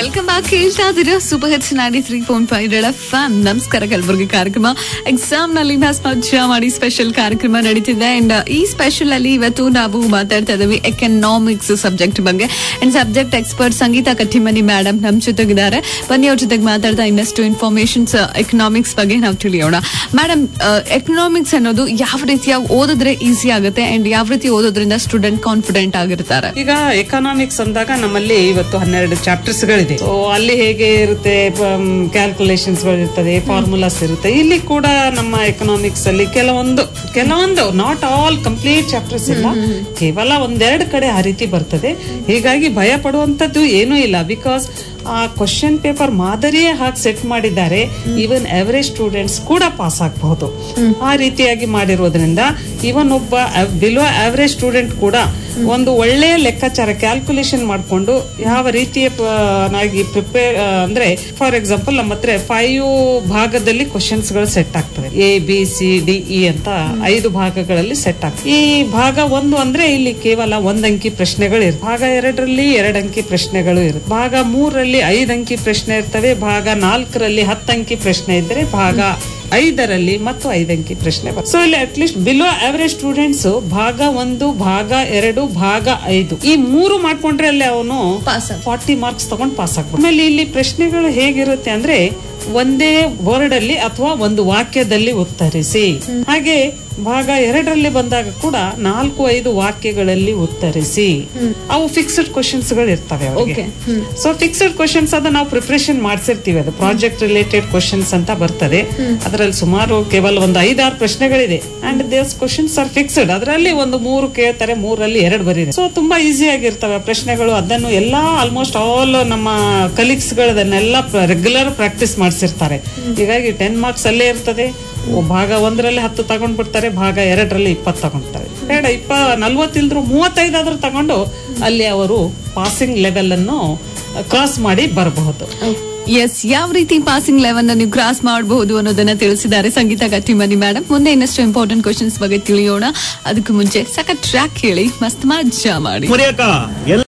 welcome back ಕೇಳ್ತಾ ಇದ್ದೀರಾ super hits ninety three point five fam ನಮಸ್ಕಾರ ಕಲಬುರಗಿ ಕಾರ್ಯಕ್ರಮ ಎಕ್ಸಾಮ್ ನಲ್ಲಿ ಮಜಾ ಮಾಡಿ ಸ್ಪೆಷಲ್ ಕಾರ್ಯಕ್ರಮ ನಡೀತಿದೆ ಅಂಡ್ ಈ ಸ್ಪೆಷಲ್ ಅಲ್ಲಿ ಇವತ್ತು ನಾವು ಮಾತಾಡ್ತಾ ಇದ್ದೀವಿ ಎಕನಾಮಿಕ್ಸ್ ಸಬ್ಜೆಕ್ಟ್ ಬಗ್ಗೆ and subject expert Sangeetha Kattimani madam ನಮ್ ಜೊತೆಗಿದ್ದಾರೆ ಬನ್ನಿ ಅವ್ರ ಜೊತೆಗೆ ಮಾತಾಡ್ತಾ ಇನ್ನಷ್ಟು ಇನ್ಫಾರ್ಮೇಶನ್ಸ್ ಎಕನಾಮಿಕ್ಸ್ ಬಗ್ಗೆ ನಾವು ತಿಳಿಯೋಣ ಮೇಡಮ್ ಎಕನಾಮಿಕ್ಸ್ ಅನ್ನೋದು ಯಾವ ರೀತಿಯಾಗಿ ಓದಿದ್ರೆ ಈಸಿ ಆಗುತ್ತೆ ಅಂಡ್ ಯಾವ ರೀತಿ ಓದೋದ್ರಿಂದ ಸ್ಟೂಡೆಂಟ್ ಕಾನ್ಫಿಡೆಂಟ್ ಆಗಿರ್ತಾರೆ ಈಗ ಎಕನಾಮಿಕ್ಸ್ ಅಂದಾಗ ನಮ್ಮಲ್ಲಿ ಇವತ್ತು ಹನ್ನೆರಡು ಚಾಪ್ಟರ್ಸ್ ಗಳಿದೆ So, ಅಲ್ಲಿ ಹೇಗೆ ಇರುತ್ತೆ ಕ್ಯಾಲ್ಕುಲೇಷನ್ಸ್ ಇರ್ತದೆ ಫಾರ್ಮುಲಾಸ್ ಇರುತ್ತೆ ಇಲ್ಲಿ ಕೂಡ ನಮ್ಮ ಎಕನಾಮಿಕ್ಸ್ ಅಲ್ಲಿ ಕೆಲವೊಂದು ಕೆಲವೊಂದು ನಾಟ್ ಆಲ್ ಕಂಪ್ಲೀಟ್ ಚಾಪ್ಟರ್ಸ್ ಇಲ್ಲ ಕೇವಲ ಒಂದೆರಡು ಕಡೆ ಆ ರೀತಿ ಬರ್ತದೆ ಹೀಗಾಗಿ ಭಯ ಪಡುವಂತದ್ದು ಏನೂ ಇಲ್ಲ ಬಿಕಾಸ್ ಆ ಕ್ವಶನ್ ಪೇಪರ್ ಮಾದರಿಯೇ ಹಾಕಿ ಸೆಟ್ ಮಾಡಿದ್ದಾರೆ ಈವನ್ ಅವರೇಜ್ ಸ್ಟೂಡೆಂಟ್ಸ್ ಕೂಡ ಪಾಸ್ ಆಗಬಹುದು ಆ ರೀತಿಯಾಗಿ ಮಾಡಿರೋದ್ರಿಂದ ಇವನ್ ಒಬ್ಬ ಬಿಲೋ ಅವರೇಜ್ ಸ್ಟೂಡೆಂಟ್ ಕೂಡ ಒಂದು ಒಳ್ಳೆಯ ಲೆಕ್ಕಾಚಾರ ಕ್ಯಾಲ್ಕುಲೇಷನ್ ಮಾಡಿಕೊಂಡು ಯಾವ ರೀತಿಯ ಪ- ನಾಗಿ ಪ್ರಿಪೇರ್ ಅಂದ್ರೆ ಫಾರ್ ಎಕ್ಸಾಂಪಲ್ ನಮ್ಮ ಹತ್ರ ಫೈವ್ ಭಾಗದಲ್ಲಿ ಕ್ವಶನ್ಸ್ ಗಳು ಸೆಟ್ ಆಗ್ತವೆ A B C D E ಅಂತ ಐದು ಭಾಗಗಳಲ್ಲಿ ಸೆಟ್ ಆಗ್ತದೆ ಈ ಭಾಗ ಒಂದು ಅಂದ್ರೆ ಇಲ್ಲಿ ಕೇವಲ ಒಂದ್ ಅಂಕಿ ಪ್ರಶ್ನೆಗಳು ಇರ್ತವೆ ಭಾಗ ಎರಡರಲ್ಲಿ ಎರಡ್ ಅಂಕಿ ಪ್ರಶ್ನೆಗಳು ಇರುತ್ತೆ ಭಾಗ ಮೂರರಲ್ಲಿ ಐದ್ ಅಂಕಿ ಪ್ರಶ್ನೆ ಇರ್ತವೆ ಭಾಗ ನಾಲ್ಕರಲ್ಲಿ ಹತ್ತು ಅಂಕಿ ಪ್ರಶ್ನೆ ಇದ್ರೆ ಭಾಗ ಐದರಲ್ಲಿ ಮತ್ತು ಐದಂಕಿ ಪ್ರಶ್ನೆ ಸೊ ಇಲ್ಲಿ ಅಟ್ಲೀಸ್ಟ್ ಬಿಲೋ ಅವರೇಜ್ ಸ್ಟೂಡೆಂಟ್ಸ್ ಭಾಗ ಒಂದು ಭಾಗ ಎರಡು ಭಾಗ ಐದು ಈ ಮೂರು ಮಾಡ್ಕೊಂಡ್ರೆ ಅಲ್ಲಿ ಅವನು Pass ಫಾರ್ಟಿ ಮಾರ್ಕ್ಸ್ ತಗೊಂಡ್ ಪಾಸ್ ಆಗ್ಬೋದು ಆಮೇಲೆ ಇಲ್ಲಿ ಪ್ರಶ್ನೆಗಳು ಹೇಗಿರುತ್ತೆ ಅಂದ್ರೆ ಒಂದೇ ವರ್ಡ್ ಅಲ್ಲಿ ಅಥವಾ ಒಂದು ವಾಕ್ಯದಲ್ಲಿ ಉತ್ತರಿಸಿ ಹಾಗೆ ಭಾಗ ಎರಡರಲ್ಲಿ ಬಂದಾಗ ಕೂಡ ನಾಲ್ಕು ಐದು ವಾಕ್ಯಗಳಲ್ಲಿ ಉತ್ತರಿಸಿ ಅವು ಫಿಕ್ಸ್ಡ್ ಕ್ವಶನ್ಸ್ ಗಳು ಇರ್ತವೆ ಅವರಿಗೆ ಸೊ ಫಿಕ್ಸ್ಡ್ ಕ್ವಶನ್ಸ್ ಅದ ನಾವು ಪ್ರಿಪರೇಷನ್ ಮಾಡ್ಸಿರ್ತೀವಿ ಅದು ಪ್ರಾಜೆಕ್ಟ್ ರಿಲೇಟೆಡ್ ಕ್ವಶನ್ಸ್ ಅಂತ ಬರ್ತದೆ ಅದರಲ್ಲಿ ಸುಮಾರು ಕೇವಲ ಒಂದು ಐದಾರು ಪ್ರಶ್ನೆಗಳಿದೆ and these questions are fixed ಅದರಲ್ಲಿ ಒಂದು ಮೂರು ಕೇಳ್ತಾರೆ ಮೂರಲ್ಲಿ ಎರಡು ಬರೀದೆ ಸೊ ತುಂಬಾ ಈಸಿ ಆಗಿರ್ತವೆ ಆ ಪ್ರಶ್ನೆಗಳು ಅದನ್ನು ಎಲ್ಲಾ ಆಲ್ಮೋಸ್ಟ್ ಆಲ್ ನಮ್ಮ ಕಲೀಗ್ಸ್ ಗಳದನ್ನೆಲ್ಲ ರೆಗ್ಯುಲರ್ ಪ್ರಾಕ್ಟೀಸ್ ಮಾಡಿಸಿರ್ತಾರೆ ಹೀಗಾಗಿ ಟೆನ್ ಮಾರ್ಕ್ಸ್ ಅಲ್ಲೇ ಇರ್ತದೆ ಓ, ಭಾಗ ಒಂದರಲ್ಲಿ ಹತ್ತು ತಗೊಂಡ್ ಬಿಡ್ತಾರೆ ಭಾಗ ಎರಡರಲ್ಲಿ ಇಪ್ಪತ್ತು ತಗೊಂಡ್ತಾರೆ ಬೇಡ ಇಪ್ಪ ನಲ್ವತ್ತಿಲ್ದ್ರು ಮೂವತ್ತೈದಾದ್ರೂ ತಗೊಂಡು ಅಲ್ಲಿ ಅವರು ಪಾಸಿಂಗ್ ಲೆವೆಲ್ ಅನ್ನು ಕ್ರಾಸ್ ಮಾಡಿ ಬರಬಹುದು ಎಸ್ ಯಾವ ರೀತಿ ಪಾಸಿಂಗ್ ಲೆವೆಲ್ ನೀವು ಕ್ರಾಸ್ ಮಾಡಬಹುದು ಅನ್ನೋದನ್ನ ತಿಳಿಸಿದ್ದಾರೆ ಸಂಗೀತ ಗಟ್ಟಿಮನಿ ಮೇಡಮ್ ಮುಂದೆ ಇನ್ನಷ್ಟು ಇಂಪಾರ್ಟೆಂಟ್ ಕ್ವಶನ್ಸ್ ಬಗ್ಗೆ ತಿಳಿಯೋಣ ಅದಕ್ಕೂ ಮುಂಚೆ ಸಖತ್ ಟ್ರ್ಯಾಕ್ ಹೇಳಿ ಮಸ್ತ್ ಮಜಾ ಮಾಡಿ ಮುರಿಯಕ್ಕ ಎಲ್ಲ